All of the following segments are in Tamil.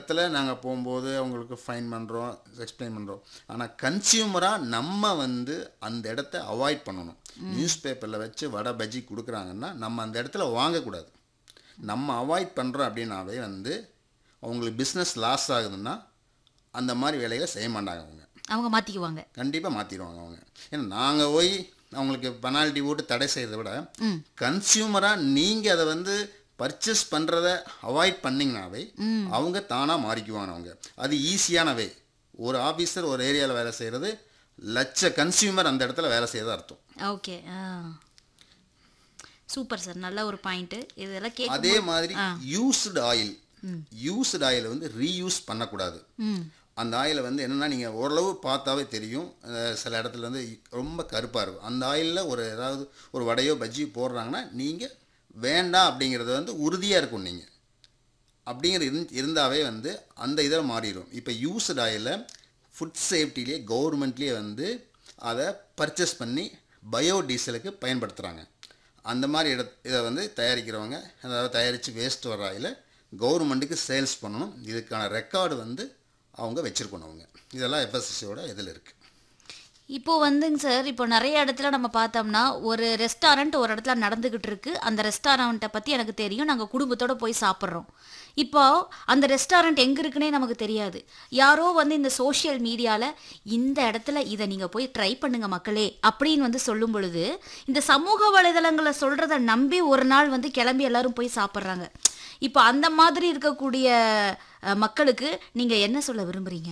இடத்துல நாங்கள் போகும்போது அவங்களுக்கு ஃபைன் பண்ணுறோம் எக்ஸ்பிளைன் பண்ணுறோம் ஆனால் கன்சியூமராக நம்ம வந்து அந்த இடத்த அவாய்ட் பண்ணணும் நியூஸ் பேப்பரில் வச்சு வடை பஜ்ஜி கொடுக்குறாங்கன்னா நம்ம அந்த இடத்துல வாங்கக்கூடாது நம்ம அவாய்ட் பண்ணுறோம் அப்படின்னாவே வந்து அவங்களுக்கு பிஸ்னஸ் லாஸ் ஆகுதுன்னா அந்த மாதிரி வேலைகளை செய்ய மாட்டாங்க அவங்க அவங்க மாற்றிக்குவாங்க கண்டிப்பாக மாற்றிடுவாங்க அவங்க ஏன்னா நாங்கள் போய் அவங்களுக்கு பெனால்ட்டி போட்டு தடை செய்கிறத விட கன்சியூமராக நீங்கள் அதை வந்து பர்ச்சேஸ் பண்ணுறத அவாய்ட் பண்ணிங்கனாவே அவங்க தானாக மாறிக்குவாங்க அவங்க அது ஈஸியான வே ஒரு ஆஃபீஸர் ஒரு ஏரியாவில் வேலை செய்கிறது லட்ச கன்சியூமர் அந்த இடத்துல வேலை செய்யறதா அர்த்தம் ஓகே ஆ சூப்பர் சார் நல்ல ஒரு பாயிண்ட்டு இதெல்லாம் கேட்க அதே மாதிரி யூஸ்டு ஆயில் யூஸ்டு ஆயிலை வந்து ரீயூஸ் பண்ணக்கூடாது ம் அந்த ஆயிலை வந்து என்னென்னா நீங்கள் ஓரளவு பார்த்தாவே தெரியும் அஹ் சில இடத்துல வந்து ரொம்ப கருப்பாக இருக்கும் அந்த ஆயிலில் ஒரு ஏதாவது ஒரு வடையோ பஜ்ஜியோ போடுறாங்கன்னா நீங்கள் வேண்டாம் அப்படிங்கிறது வந்து உறுதியாக இருக்கும் நீங்கள் அப்படிங்கிறது இருந் இருந்தாவே வந்து அந்த இதில் மாறிடும் இப்போ யூஸ்டு ஆயிலை ஃபுட் சேஃப்டிலேயே கவர்மெண்ட்லேயே வந்து அதை பர்ச்சேஸ் பண்ணி பயோடீசலுக்கு பயன்படுத்துகிறாங்க அந்த மாதிரி இட இதை வந்து தயாரிக்கிறவங்க அதாவது தயாரித்து வேஸ்ட் வர ஆயிலை கவர்மெண்ட்டுக்கு சேல்ஸ் பண்ணணும் இதுக்கான ரெக்கார்டு வந்து அவங்க வச்சுருக்கணும் அவங்க இதெல்லாம் எஃப்எஸ்எஸ்சியோட இதில் இருக்குது இப்போ வந்துங்க சார் இப்போ நிறைய இடத்துல நம்ம பார்த்தோம்னா ஒரு ரெஸ்டாரண்ட் ஒரு இடத்துல நடந்துகிட்டு இருக்கு அந்த ரெஸ்டாரண்ட்டை பற்றி எனக்கு தெரியும் நாங்கள் குடும்பத்தோட போய் சாப்பிட்றோம் இப்போ அந்த ரெஸ்டாரண்ட் எங்கே இருக்குன்னே நமக்கு தெரியாது யாரோ வந்து இந்த சோஷியல் மீடியாவில் இந்த இடத்துல இதை நீங்கள் போய் ட்ரை பண்ணுங்க மக்களே அப்படின்னு வந்து சொல்லும் பொழுது இந்த சமூக வலைதளங்களை சொல்கிறத நம்பி ஒரு நாள் வந்து கிளம்பி எல்லாரும் போய் சாப்பிட்றாங்க இப்போ அந்த மாதிரி இருக்கக்கூடிய அஹ், மக்களுக்கு நீங்கள் என்ன சொல்ல விரும்புகிறீங்க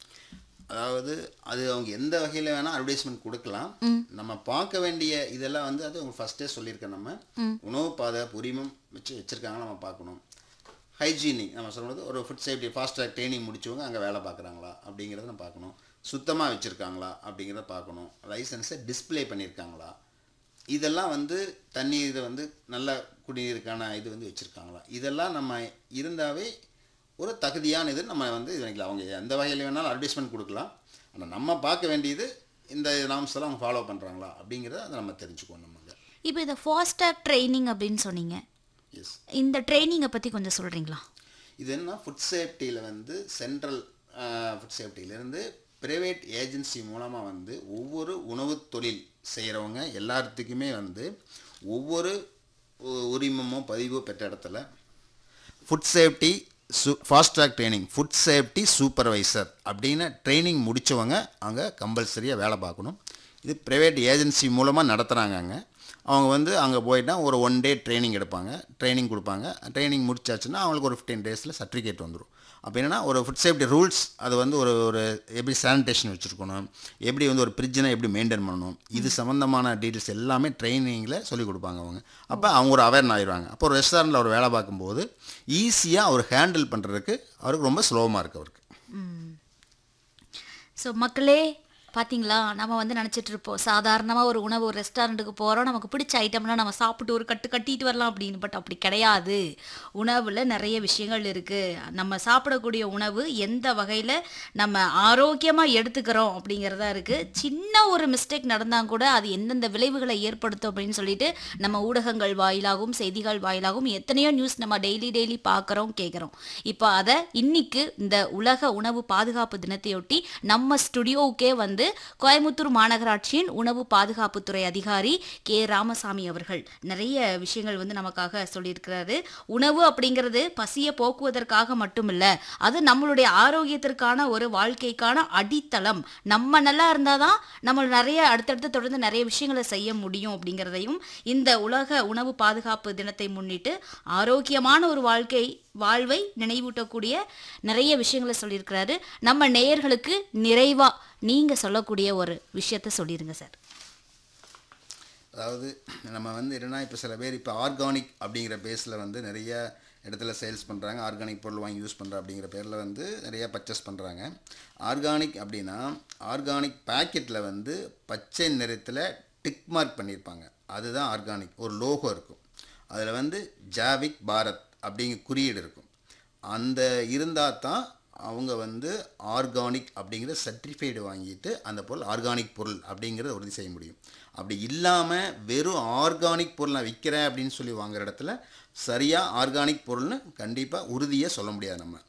அதாவது அது அவங்க எந்த வகையில் வேணால் அட்வர்டைஸ்மெண்ட் கொடுக்கலாம் நம்ம பார்க்க வேண்டிய இதெல்லாம் வந்து அது அவங்க ஃபஸ்ட்டே சொல்லியிருக்கேன் நம்ம உணவு பாதுகாப்பு உரிமம் வச்சு வச்சுருக்காங்க நம்ம பார்க்கணும் ஹைஜீனிக் நம்ம சொல்கிறது ஒரு ஃபுட் சேஃப்டி ஃபாஸ்ட் ட்ரைனிங் முடிச்சவங்க அங்கே வேலை பார்க்குறாங்களா அப்படிங்கிறத நம்ம பார்க்கணும் சுத்தமாக வச்சுருக்காங்களா அப்படிங்கிறத பார்க்கணும் லைசன்ஸை டிஸ்ப்ளே பண்ணியிருக்காங்களா இதெல்லாம் வந்து தண்ணீர் வந்து நல்ல குடிநீருக்கான இது வந்து வச்சுருக்காங்களா இதெல்லாம் நம்ம இருந்தாவே ஒரு தகுதியான இது நம்ம வந்து இது பண்ணிக்கலாம் அவங்க எந்த வகையில் வேணாலும் அட்வர்டைஸ்மெண்ட் கொடுக்கலாம் ஆனால் நம்ம பார்க்க வேண்டியது இந்த நாம்ஸ் எல்லாம் அவங்க ஃபாலோ பண்ணுறாங்களா அப்படிங்கிறத அதை நம்ம தெரிஞ்சுக்குவோம் நம்ம இப்போ இதை ஃபாஸ்டாக் ட்ரைனிங் அப்படின்னு சொன்னீங்க எஸ் இந்த ட்ரைனிங்கை பற்றி கொஞ்சம் சொல்கிறீங்களா இது என்ன ஃபுட் சேஃப்டியில் வந்து சென்ட்ரல் ஃபுட் சேஃப்டியிலேருந்து ப்ரைவேட் ஏஜென்சி மூலமாக வந்து ஒவ்வொரு உணவு தொழில் செய்கிறவங்க எல்லாத்துக்குமே வந்து ஒவ்வொரு உ- உரிமமோ பதிவோ பெற்ற இடத்துல ஃபுட் சேஃப்டி சு fast track training food safety supervisor அப்படின்னு ட்ரைனிங் முடித்தவங்க அங்கே கம்பல்சரியாக வேலை பார்க்கணும் இது ப்ரைவேட் ஏஜென்சி மூலமாக நடத்துகிறாங்க அங்கே அவங்க வந்து அங்கே போயிட்டா ஒரு ஒன் டே ட்ரைனிங் எடுப்பாங்க ட்ரைனிங் கொடுப்பாங்க ட்ரைனிங் முடிச்சாச்சுன்னா அவங்களுக்கு ஒரு ஃபிஃப்டீன் டேஸில் சர்டிஃபிகேட் வந்துடும் அப்போ என்னன்னா ஒரு ஃபுட் சேஃப்டி ரூல்ஸ் அது வந்து ஒரு ஒரு எப்படி சானிடேஷன் வச்சுருக்கணும் எப்படி வந்து ஒரு ஃப்ரிட்ஜனை எப்படி மெயின்டைன் பண்ணணும் இது சம்மந்தமான டீட்டெயில்ஸ் எல்லாமே ட்ரைனிங்கில் சொல்லிக் கொடுப்பாங்க அவங்க அப்போ அவங்க ஒரு அவேர்ன் ஆயிடுவாங்க அப்போ ஒரு ரெஸ்டாரண்ட்டில் அவர் வேலை பார்க்கும்போது ஈஸியாக அவர் ஹேண்டில் பண்ணுறதுக்கு அவருக்கு ரொம்ப ஸ்லோவமாக இருக்குது அவருக்கு ஸோ மக்களே பாத்தீங்களா நம்ம வந்து நினச்சிட்டு இருப்போம் சாதாரணமாக ஒரு உணவு ஒரு ரெஸ்டாரண்ட்டுக்கு போகிறோம் நமக்கு பிடிச்ச ஐட்டம்லாம் நம்ம சாப்பிட்டு ஒரு கட்டு கட்டிட்டு வரலாம் அப்படின்னு பட் அப்படி கிடையாது உணவில் நிறைய விஷயங்கள் இருக்குது நம்ம சாப்பிடக்கூடிய உணவு எந்த வகையில் நம்ம ஆரோக்கியமாக எடுத்துக்கிறோம் அப்படிங்கிறதா இருக்குது சின்ன ஒரு மிஸ்டேக் நடந்தால் கூட அது எந்தெந்த விளைவுகளை ஏற்படுத்தும் அப்படின்னு சொல்லிட்டு நம்ம ஊடகங்கள் வாயிலாகவும் செய்திகள் வாயிலாகவும் எத்தனையோ நியூஸ் நம்ம டெய்லி டெய்லி பார்க்குறோம் கேட்குறோம் இப்போ அதை இன்னைக்கு இந்த உலக உணவு பாதுகாப்பு தினத்தையொட்டி நம்ம ஸ்டுடியோவுக்கே வந்து கோயமுத்தூர் மாநகராட்சியின் உணவு பாதுகாப்புத்துறை அதிகாரி கே ராமசாமி அவர்கள் நிறைய விஷயங்கள் வந்து நமக்காக சொல்லியிருக்கிறாரு உணவு அப்படிங்கிறது பசியை போக்குவதற்காக மட்டுமில்ல அது நம்மளுடைய ஆரோக்கியத்திற்கான ஒரு வாழ்க்கைக்கான அடித்தளம் நம்ம நல்லா இருந்தாதான் நம்ம நிறைய அடுத்தடுத்து தொடர்ந்து நிறைய விஷயங்களை செய்ய முடியும் அப்படிங்கிறதையும் இந்த உலக உணவு பாதுகாப்பு தினத்தை முன்னிட்டு ஆரோக்கியமான ஒரு வாழ்க்கை வாழ்வை நினைவூட்டக்கூடிய நிறைய விஷயங்களை சொல்லியிருக்கிறாரு நம்ம நேயர்களுக்கு நிறைவா நீங்க சொல்லக்கூடிய ஒரு விஷயத்த சொல்லிருங்க சார் அதாவது நம்ம வந்து என்னன்னா இப்போ சில பேர் இப்போ ஆர்கானிக் அப்படிங்கிற பேஸில் வந்து நிறைய இடத்துல சேல்ஸ் பண்ணுறாங்க ஆர்கானிக் பொருள் வாங்கி யூஸ் பண்ணுற அப்படிங்கிற பேரில் வந்து நிறைய பர்ச்சேஸ் பண்ணுறாங்க ஆர்கானிக் அப்படின்னா ஆர்கானிக் பேக்கெட்டில் வந்து பச்சை நிறத்தில் டிக் மார்க் பண்ணியிருப்பாங்க அதுதான் ஆர்கானிக் ஒரு லோகோ இருக்கும் அதில் வந்து ஜாவிக் பாரத் அப்படிங்கிற குறியீடு இருக்கும் அந்த இருந்தால் தான் அவங்க வந்து ஆர்கானிக் அப்படிங்கிற சர்டிஃபைடு வாங்கிட்டு அந்த பொருள் ஆர்கானிக் பொருள் அப்படிங்கிறத உறுதி செய்ய முடியும் அப்படி இல்லாமல் வெறும் ஆர்கானிக் பொருள் நான் விற்கிறேன் அப்படின்னு சொல்லி வாங்குற இடத்துல சரியாக ஆர்கானிக் பொருள்னு கண்டிப்பாக உறுதியாக சொல்ல முடியாது நம்ம